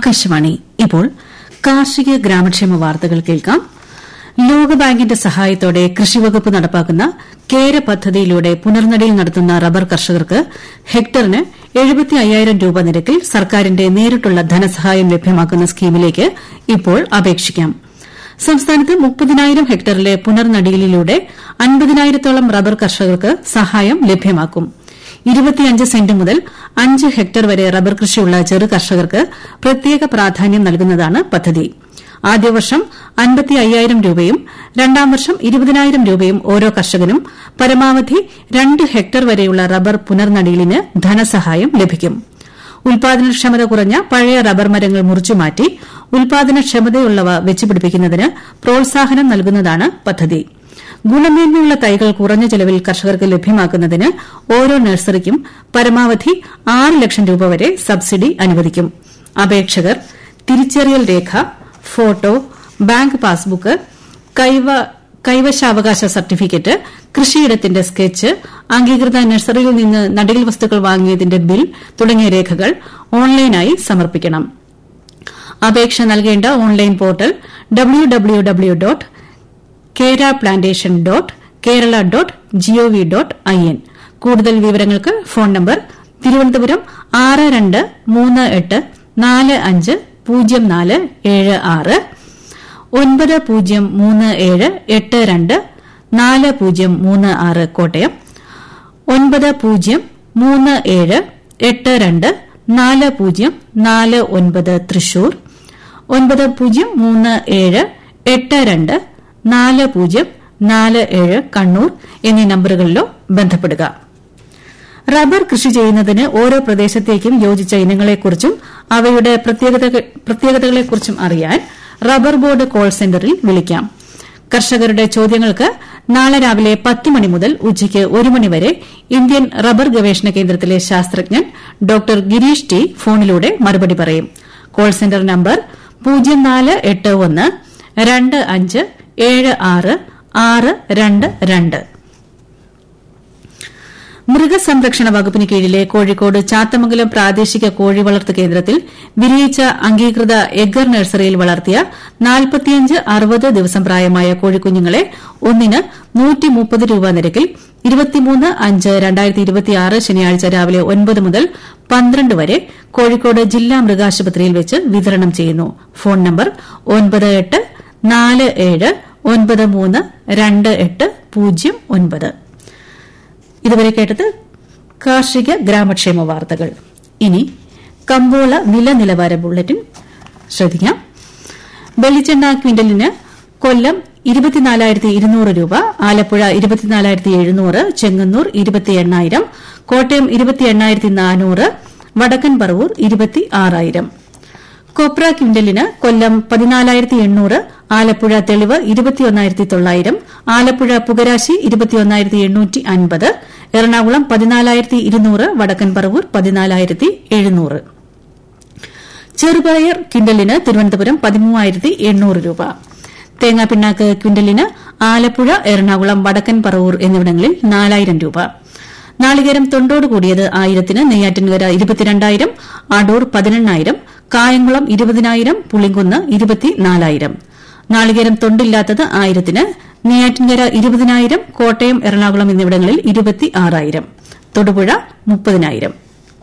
ആകാശവാണി ഇപ്പോൾ കാർഷിക ഗ്രാമക്ഷേമ വാർത്തകൾ കേൾക്കാം ലോകബാങ്കിന്റെ സഹായത്തോടെ കൃഷിവകുപ്പ് നടപ്പാക്കുന്ന കേര പദ്ധതിയിലൂടെ പുനർനടീൽ നടത്തുന്ന റബ്ബർ കർഷകർക്ക് ഹെക്ടറിന് എഴുപത്തിയ്യായിരം രൂപ നിരക്കിൽ സർക്കാരിന്റെ നേരിട്ടുള്ള ധനസഹായം ലഭ്യമാക്കുന്ന സ്കീമിലേക്ക് ഇപ്പോൾ അപേക്ഷിക്കാം സംസ്ഥാനത്ത് മുപ്പതിനായിരം ഹെക്ടറിലെ പുനർനടീലിലൂടെ അൻപതിനായിരത്തോളം റബ്ബർ കർഷകർക്ക് സഹായം ലഭ്യമാക്കും ഇരുപത്തിയഞ്ച് സെന്റ് മുതൽ അഞ്ച് ഹെക്ടർ വരെ റബ്ബർ കൃഷിയുള്ള ചെറു കർഷകർക്ക് പ്രത്യേക പ്രാധാന്യം നൽകുന്നതാണ് പദ്ധതി ആദ്യവർഷം അൻപത്തി അയ്യായിരം രൂപയും രണ്ടാം വർഷം ഇരുപതിനായിരം രൂപയും ഓരോ കർഷകനും പരമാവധി രണ്ട് ഹെക്ടർ വരെയുള്ള റബ്ബർ പുനർനടീലിന് ധനസഹായം ലഭിക്കും ഉൽപാദനക്ഷമത കുറഞ്ഞ പഴയ റബ്ബർ മരങ്ങൾ മുറിച്ചുമാറ്റി ഉൽപാദനക്ഷമതയുള്ളവ വെച്ചുപിടിപ്പിക്കുന്നതിന് പ്രോത്സാഹനം നൽകുന്നതാണ് പദ്ധതി ഗുണമേന്മയുള്ള തൈകൾ കുറഞ്ഞ ചെലവിൽ കർഷകർക്ക് ലഭ്യമാക്കുന്നതിന് ഓരോ നഴ്സറിക്കും പരമാവധി ആറ് ലക്ഷം രൂപ വരെ സബ്സിഡി അനുവദിക്കും അപേക്ഷകർ തിരിച്ചറിയൽ രേഖ ഫോട്ടോ ബാങ്ക് പാസ്ബുക്ക് കൈവശാവകാശ സർട്ടിഫിക്കറ്റ് കൃഷിയിടത്തിന്റെ സ്കെച്ച് അംഗീകൃത നഴ്സറിയിൽ നിന്ന് നടീൽ വസ്തുക്കൾ വാങ്ങിയതിന്റെ ബിൽ തുടങ്ങിയ രേഖകൾ ഓൺലൈനായി സമർപ്പിക്കണം അപേക്ഷ നൽകേണ്ട online portal W W W dot Kera plantation dot Kerala dot G O V dot I N കൂടുതൽ വിവരങ്ങൾക്ക് ഫോൺ നമ്പർ തിരുവനന്തപുരം ആറ് രണ്ട് മൂന്ന് എട്ട് നാല് അഞ്ച് പൂജ്യം നാല് ഏഴ് ആറ് ഒൻപത് പൂജ്യം മൂന്ന് ഏഴ് എട്ട് രണ്ട് നാല് പൂജ്യം മൂന്ന് ആറ് കോട്ടയം ഒൻപത് പൂജ്യം മൂന്ന് ഏഴ് എട്ട് രണ്ട് നാല് പൂജ്യം നാല് ഒൻപത് തൃശൂർ ഒൻപത് പൂജ്യം മൂന്ന് ഏഴ് എട്ട് രണ്ട് നാല് പൂജ്യം നാല് ഏഴ് കണ്ണൂർ എന്നീ നമ്പറുകളിലോ ബന്ധപ്പെടുക റബ്ബർ കൃഷി ചെയ്യുന്നതിന് ഓരോ പ്രദേശത്തേക്കും യോജിച്ച ഇനങ്ങളെക്കുറിച്ചും അവയുടെ പ്രത്യേകതകളെക്കുറിച്ചും അറിയാൻ റബ്ബർ ബോർഡ് കോൾ സെന്ററിൽ വിളിക്കാം കർഷകരുടെ ചോദ്യങ്ങൾക്ക് നാളെ രാവിലെ പത്ത് മണി മുതൽ ഉച്ചയ്ക്ക് ഒരു മണിവരെ ഇന്ത്യൻ റബ്ബർ ഗവേഷണ കേന്ദ്രത്തിലെ ശാസ്ത്രജ്ഞൻ ഡോക്ടർ ഗിരീഷ് ടി ഫോണിലൂടെ മറുപടി പറയും കോൾ സെന്റർ നമ്പർ പൂജ്യം നാല് എട്ട് ഒന്ന് രണ്ട് അഞ്ച് ഏഴ് ആറ് ആറ് രണ്ട് രണ്ട് മൃഗസംരക്ഷണ വകുപ്പിന് കീഴിലെ കോഴിക്കോട് ചാത്തമംഗലം പ്രാദേശിക കോഴി വളർത്തു കേന്ദ്രത്തിൽ വിരിയിച്ച അംഗീകൃത എഗ്ഗർ നഴ്സറിയിൽ വളർത്തിയ നാൽപ്പത്തിയഞ്ച് അറുപത് ദിവസം പ്രായമായ കോഴിക്കുഞ്ഞുങ്ങളെ ഒന്നിന് നൂറ്റിമുപ്പത് രൂപ നിരക്കിൽ ഇരുപത്തിമൂന്ന് അഞ്ച് രണ്ടായിരത്തി ഇരുപത്തിയാറ് ശനിയാഴ്ച രാവിലെ ഒൻപത് മുതൽ പന്ത്രണ്ട് വരെ കോഴിക്കോട് ജില്ലാ മൃഗാശുപത്രിയിൽ വെച്ച് വിതരണം ചെയ്യുന്നു ഫോൺ നമ്പർ ഒൻപത് എട്ട് നാല് ഏഴ് ഒൻപത് മൂന്ന് രണ്ട് എട്ട് പൂജ്യം ഒൻപത് ഇതുവരെ കേട്ടത് കാർഷിക ഗ്രാമക്ഷേമ വാർത്തകൾ ഇനി കമ്പോള വില നിലവാര ബുള്ളറ്റിൻ ശ്രദ്ധിക്കാം വെളിച്ചെണ്ണ ക്വിന്റലിന് കൊല്ലം ഇരുപത്തിനാലായിരത്തി ഇരുന്നൂറ് രൂപ ആലപ്പുഴ ഇരുപത്തിനാലായിരത്തി എഴുന്നൂറ് ചെങ്ങന്നൂർ ഇരുപത്തി എണ്ണായിരം കോട്ടയം ഇരുപത്തി എണ്ണായിരത്തി നാനൂറ് വടക്കൻ പറവൂർ ഇരുപത്തി ആറായിരം കൊപ്ര ക്വിന്റലിന് കൊല്ലം പതിനാലായിരത്തി എണ്ണൂറ് ആലപ്പുഴ തെളിവ് ഇരുപത്തിയൊന്നായിരത്തി തൊള്ളായിരം ആലപ്പുഴ പുകരാശി ഇരുപത്തിയൊന്നായിരത്തി എണ്ണൂറ്റി അൻപത് എറണാകുളം പതിനാലായിരത്തി ഇരുന്നൂറ് വടക്കൻ പറവൂർ പതിനാലായിരത്തി എഴുന്നൂറ് ചെറുപയർ ക്വിന്റലിന് തിരുവനന്തപുരം പതിമൂവായിരത്തി എണ്ണൂറ് രൂപ തേങ്ങാപ്പിണ്ണാക്ക് ക്വിന്റലിന് ആലപ്പുഴ എറണാകുളം വടക്കൻ പറവൂർ എന്നിവിടങ്ങളിൽ നാലായിരം രൂപ നാളികേരം തൊണ്ടോട് കൂടിയത് ആയിരത്തിന് നെയ്യാറ്റിൻകര ഇരുപത്തിരണ്ടായിരം അടൂർ പതിനെണ്ണായിരം കായംകുളം ഇരുപതിനായിരം പുളിങ്കുന്ന് ഇരുപത്തിനാലായിരം നാളികേരം തൊണ്ടില്ലാത്തത് ആയിരത്തിന് നെയ്യാറ്റിൻകര ഇരുപതിനായിരം കോട്ടയം എറണാകുളം എന്നിവിടങ്ങളിൽ ഇരുപത്തി ആറായിരം തൊടുപുഴ മുപ്പതിനായിരം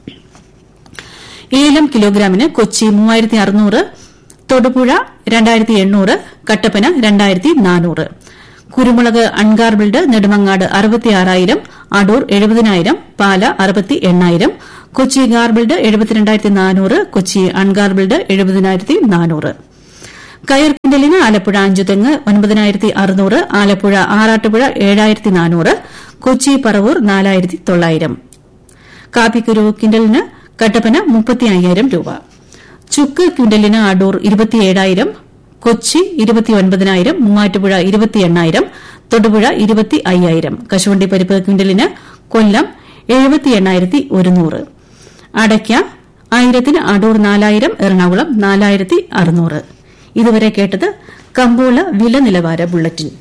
ഏലം കിലോഗ്രാമിന് കൊച്ചി മൂവായിരത്തി അറുന്നൂറ് തൊടുപുഴ രണ്ടായിരത്തി എണ്ണൂറ് കട്ടപ്പന രണ്ടായിരത്തി നാനൂറ് കുരുമുളക് അൺഗാർബിൾഡ് നെടുമങ്ങാട് അറുപത്തിയാറായിരം അടൂർ എഴുപതിനായിരം പാല അറുപത്തി എണ്ണായിരം കൊച്ചി ഗാർബിൾഡ് എഴുപത്തിരണ്ടായിരത്തി നാനൂറ് കൊച്ചി അൺഗാർബിൾഡ് എഴുപതിനായിരത്തി നാനൂറ് കയർ കിൻഡലിന് ആലപ്പുഴ അഞ്ചുതെങ്ങ് ഒൻപതിനായിരത്തി അറുന്നൂറ് ആലപ്പുഴ ആറാട്ടുപുഴ ഏഴായിരത്തി നാനൂറ് കൊച്ചി പറവൂർ നാലായിരത്തി തൊള്ളായിരം കാപ്പിക്കുരു കിൻഡലിന് കട്ടപ്പന മുപ്പത്തി അയ്യായിരം രൂപ ചുക്ക് ക്വിന്റലിന് അടൂർ ഇരുപത്തിയേഴായിരം കൊച്ചി ഇരുപത്തിയൊൻപതിനായിരം മൂവാറ്റുപുഴ ഇരുപത്തി എണ്ണായിരം തൊടുപുഴ ഇരുപത്തി അയ്യായിരം കശുവണ്ടി പരിപ്പ് ക്വിന്റലിന് കൊല്ലം എഴുപത്തി എണ്ണായിരത്തി ഒരുന്നൂറ് അടയ്ക്ക ആയിരത്തിന് അടൂർ നാലായിരം എറണാകുളം നാലായിരത്തി അറുന്നൂറ് ഇതുവരെ കേട്ടത് കമ്പോള വില നിലവാര ബുള്ളറ്റിൻ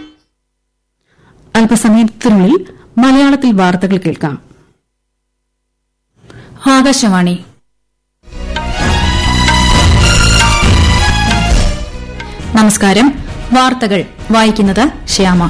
അല്പസമയത്തിനുള്ളിൽ മലയാളത്തിൽ വാർത്തകൾ കേൾക്കാം ആകാശവാണി നമസ്കാരം വാർത്തകൾ വായിക്കുന്നത് ശ്യാമ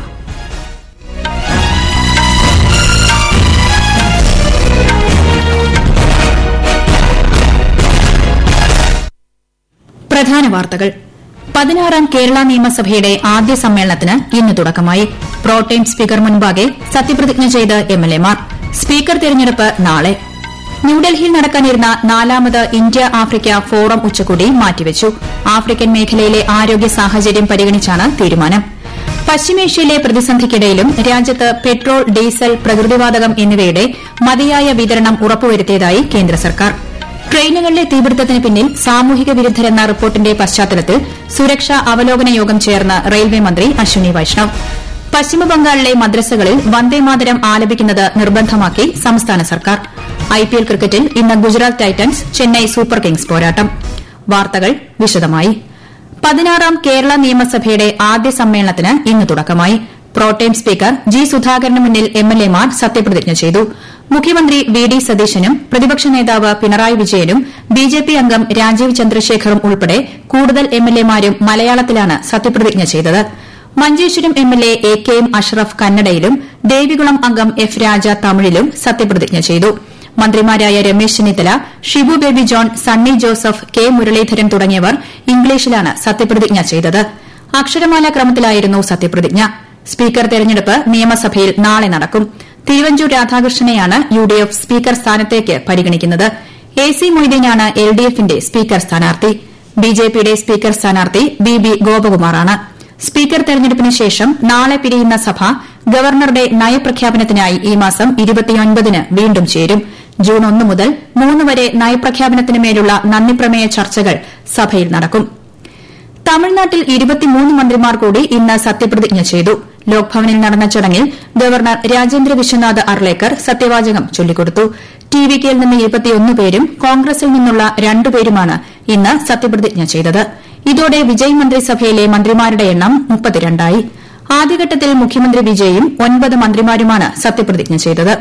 പ്രധാന വാർത്തകൾ പതിനാറാം കേരള നിയമസഭയുടെ ആദ്യ സമ്മേളനത്തിന് ഇന്ന് തുടക്കമായി പ്രോട്ടേം സ്പീക്കർ മുൻപാകെ സത്യപ്രതിജ്ഞ ചെയ്ത് എംഎൽഎമാർ സ്പീക്കർ തെരഞ്ഞെടുപ്പ് നാളെ ന്യൂഡൽഹിയിൽ നടക്കാനിരുന്ന നാലാമത് ഇന്ത്യ ആഫ്രിക്ക ഫോറം ഉച്ചകോടി മാറ്റിവച്ചു ആഫ്രിക്കൻ മേഖലയിലെ ആരോഗ്യ സാഹചര്യം പരിഗണിച്ചാണ് തീരുമാനം പശ്ചിമേഷ്യയിലെ പ്രതിസന്ധിക്കിടയിലും രാജ്യത്ത് പെട്രോൾ ഡീസൽ പ്രകൃതിവാതകം എന്നിവയുടെ മതിയായ വിതരണം ഉറപ്പുവരുത്തിയതായി കേന്ദ്ര സർക്കാർ ട്രെയിനുകളിലെ തീപിടുത്തത്തിന് പിന്നിൽ സാമൂഹിക വിരുദ്ധരെന്ന റിപ്പോർട്ടിന്റെ പശ്ചാത്തലത്തിൽ സുരക്ഷാ അവലോകന യോഗം ചേർന്ന് റെയിൽവേ മന്ത്രി അശ്വിനി വൈഷ്ണവ് പശ്ചിമബംഗാളിലെ മദ്രസകളിൽ വന്ദേമാതരം ആലപിക്കുന്നത് നിർബന്ധമാക്കി സംസ്ഥാന സർക്കാർ ഐപിഎൽ ക്രിക്കറ്റിൽ ഇന്ന് Gujarat titans Chennai super kings പോരാട്ടം വാർത്തകൾ വിശദമായി പതിനാറാം കേരള നിയമസഭയുടെ ആദ്യ സമ്മേളനത്തിന് ഇന്ന് തുടക്കമായി പ്രോട്ടേം സ്പീക്കർ ജി സുധാകരന് മുന്നിൽ എംഎൽഎമാർ സത്യപ്രതിജ്ഞ ചെയ്തു മുഖ്യമന്ത്രി വി ഡി സതീശനും പ്രതിപക്ഷ നേതാവ് പിണറായി വിജയനും ബിജെപി അംഗം രാജീവ് ചന്ദ്രശേഖറും ഉൾപ്പെടെ കൂടുതൽ എംഎൽഎമാരും മലയാളത്തിലാണ് സത്യപ്രതിജ്ഞ ചെയ്തത് Manjeshwaram MLA A K M Ashraf കന്നഡയിലും ദേവികുളം അംഗം എഫ് രാജ തമിഴിലും സത്യപ്രതിജ്ഞ ചെയ്തു മന്ത്രിമാരായ രമേശ് ചെന്നിത്തല ഷിബു ബേബി ജോൺ സണ്ണി ജോസഫ് കെ മുരളീധരൻ തുടങ്ങിയവർ ഇംഗ്ലീഷിലാണ് സത്യപ്രതിജ്ഞ ചെയ്തത് അക്ഷരമാല ക്രമത്തിലായിരുന്നു സത്യപ്രതിജ്ഞ സ്പീക്കർ തെരഞ്ഞെടുപ്പ് നിയമസഭയിൽ നാളെ നടക്കും തിരുവഞ്ചൂർ രാധാകൃഷ്ണനെയാണ് യുഡിഎഫ് സ്പീക്കർ സ്ഥാനത്തേക്ക് പരിഗണിക്കുന്നത് എ സി മൊയ്തീനാണ് എൽഡിഎഫിന്റെ സ്പീക്കർ സ്ഥാനാർത്ഥി ബിജെപിയുടെ സ്പീക്കർ സ്ഥാനാർത്ഥി ബി ബി ഗോപകുമാറാണ് സ്പീക്കർ തെരഞ്ഞെടുപ്പിന് ശേഷം നാളെ പിരിയുന്ന സഭ ഗവർണറുടെ നയപ്രഖ്യാപനത്തിനായി ഈ മാസം ന് വീണ്ടും ചേരും ജൂൺ ഒന്ന് മുതൽ മൂന്ന് വരെ നയപ്രഖ്യാപനത്തിന് മേലുള്ള നന്ദിപ്രമേയ ചർച്ചകൾ സഭയിൽ നടക്കും തമിഴ്നാട്ടിൽ ഇരുപത്തിമൂന്ന് മന്ത്രിമാർ കൂടി ഇന്ന് സത്യപ്രതിജ്ഞ ചെയ്തു ലോക്ഭവനിൽ നടന്ന ചടങ്ങിൽ ഗവർണർ രാജേന്ദ്ര വിശ്വനാഥ് അർലേക്കർ സത്യവാചകം ചൊല്ലിക്കൊടുത്തു ടി വി കെയിൽ നിന്ന് ഇരുപത്തിയൊന്ന് പേരും കോൺഗ്രസിൽ നിന്നുള്ള രണ്ടുപേരുമാണ് ഇന്ന് സത്യപ്രതിജ്ഞ ചെയ്തത് ഇതോടെ വിജയ് മന്ത്രിസഭയിലെ മന്ത്രിമാരുടെ എണ്ണം മുപ്പത്തിരണ്ടായി ആദ്യഘട്ടത്തിൽ മുഖ്യമന്ത്രി വിജയും ഒൻപത് മന്ത്രിമാരുമാണ് സത്യപ്രതിജ്ഞ ചെയ്തത്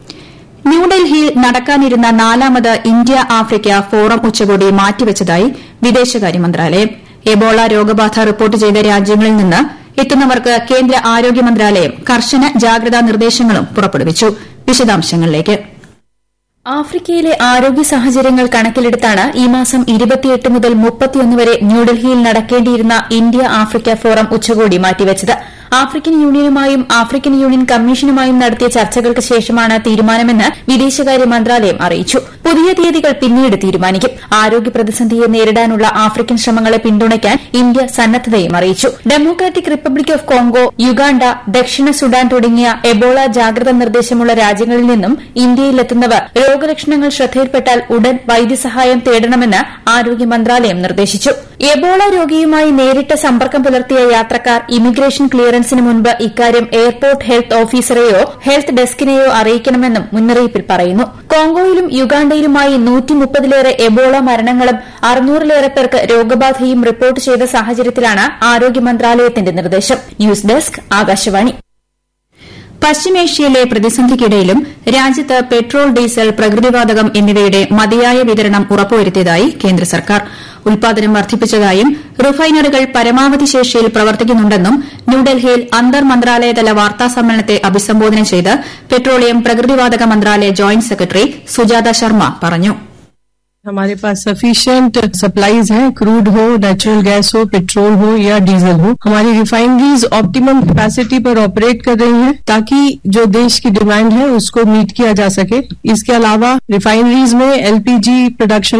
ന്യൂഡൽഹിയിൽ നടക്കാനിരുന്ന നാലാമത് ഇന്ത്യ ആഫ്രിക്ക ഫോറം ഉച്ചകോടി മാറ്റിവച്ചതായി വിദേശകാര്യ മന്ത്രാലയം എബോള രോഗബാധ റിപ്പോർട്ട് ചെയ്ത രാജ്യങ്ങളിൽ നിന്ന് എത്തുന്നവർക്ക് കേന്ദ്ര ആരോഗ്യ മന്ത്രാലയം കർശന ജാഗ്രതാ നിർദ്ദേശങ്ങളും പുറപ്പെടുവിച്ചു വിശദാംശങ്ങളിലേക്ക് ആഫ്രിക്കയിലെ ആരോഗ്യ സാഹചര്യങ്ങൾ കണക്കിലെടുത്താണ് ഈ മാസം ഇരുപത്തിയെട്ട് മുതൽ മുപ്പത്തിയൊന്ന് വരെ ന്യൂഡൽഹിയിൽ നടക്കേണ്ടിയിരുന്ന ഇന്ത്യ ആഫ്രിക്ക ഫോറം ഉച്ചകോടി മാറ്റിവച്ചത് ആഫ്രിക്കൻ യൂണിയനുമായും ആഫ്രിക്കൻ യൂണിയൻ കമ്മീഷനുമായും നടത്തിയ ചർച്ചകൾക്ക് ശേഷമാണ് തീരുമാനമെന്ന് വിദേശകാര്യ മന്ത്രാലയം അറിയിച്ചു പുതിയ തീയതികൾ പിന്നീട് തീരുമാനിക്കും ആരോഗ്യ പ്രതിസന്ധിയെ നേരിടാനുള്ള ആഫ്രിക്കൻ ശ്രമങ്ങളെ പിന്തുണയ്ക്കാൻ ഇന്ത്യ സന്നദ്ധതയും അറിയിച്ചു democratic republic of Congo Uganda ദക്ഷിണ സുഡാൻ തുടങ്ങിയ എബോള ജാഗ്രതാ നിർദ്ദേശമുള്ള രാജ്യങ്ങളിൽ നിന്നും ഇന്ത്യയിലെത്തുന്നവർ രോഗലക്ഷണങ്ങൾ ശ്രദ്ധയിൽപ്പെട്ടാൽ ഉടൻ വൈദ്യസഹായം തേടണമെന്ന് ആരോഗ്യ മന്ത്രാലയം നിർദ്ദേശിച്ചു എബോള രോഗിയുമായി നേരിട്ട് സമ്പർക്കം പുലർത്തിയ യാത്രക്കാർ ഇമിഗ്രേഷൻ ക്ലിയറൻസിന് മുൻപ് ഇക്കാര്യം എയർപോർട്ട് ഹെൽത്ത് ഓഫീസറെയോ ഹെൽത്ത് ഡെസ്കിനെയോ അറിയിക്കണമെന്നും മുന്നറിയിപ്പിൽ പറയുന്നു കോങ്കോയിലും യുഗാണ്ടയിലുമായി നൂറ്റിമുപ്പതിലേറെ എബോള മരണങ്ങളും അറുന്നൂറിലേറെ പേർക്ക് രോഗബാധയും റിപ്പോർട്ട് ചെയ്ത സാഹചര്യത്തിലാണ് ആരോഗ്യ മന്ത്രാലയത്തിന്റെ നിർദ്ദേശം ന്യൂസ് ഡെസ്ക് ആകാശവാണി പശ്ചിമേഷ്യയിലെ പ്രതിസന്ധിക്കിടയിലും രാജ്യത്ത് പെട്രോൾ ഡീസൽ പ്രകൃതിവാതകം എന്നിവയുടെ മതിയായ വിതരണം ഉറപ്പുവരുത്തിയതായി കേന്ദ്ര സർക്കാർ ഉൽപാദനം വർദ്ധിപ്പിച്ചതായും റിഫൈനറികൾ പരമാവധി ശേഷിയിൽ പ്രവർത്തിക്കുന്നുണ്ടെന്നും ന്യൂഡൽഹിയിൽ അന്തർ മന്ത്രാലയതല വാർത്താ സമ്മേളനത്തെ അഭിസംബോധന ചെയ്ത് പെട്രോളിയം പ്രകൃതിവാതക മന്ത്രാലയ ജോയിന്റ് സെക്രട്ടറി സുജാത ശർമ്മ പറഞ്ഞു हमारे पास सफिशिएंट सप्लाईज हैं क्रूड हो नेचुरल गैस हो पेट्रोल हो या डीजल हो हमारी रिफाइनरीज ऑप्टिमम कैपेसिटी पर ऑपरेट कर रही हैं ताकि जो देश की डिमांड है उसको मीट किया जा सके इसके अलावा रिफाइनरीज में एलपीजी प्रोडक्शन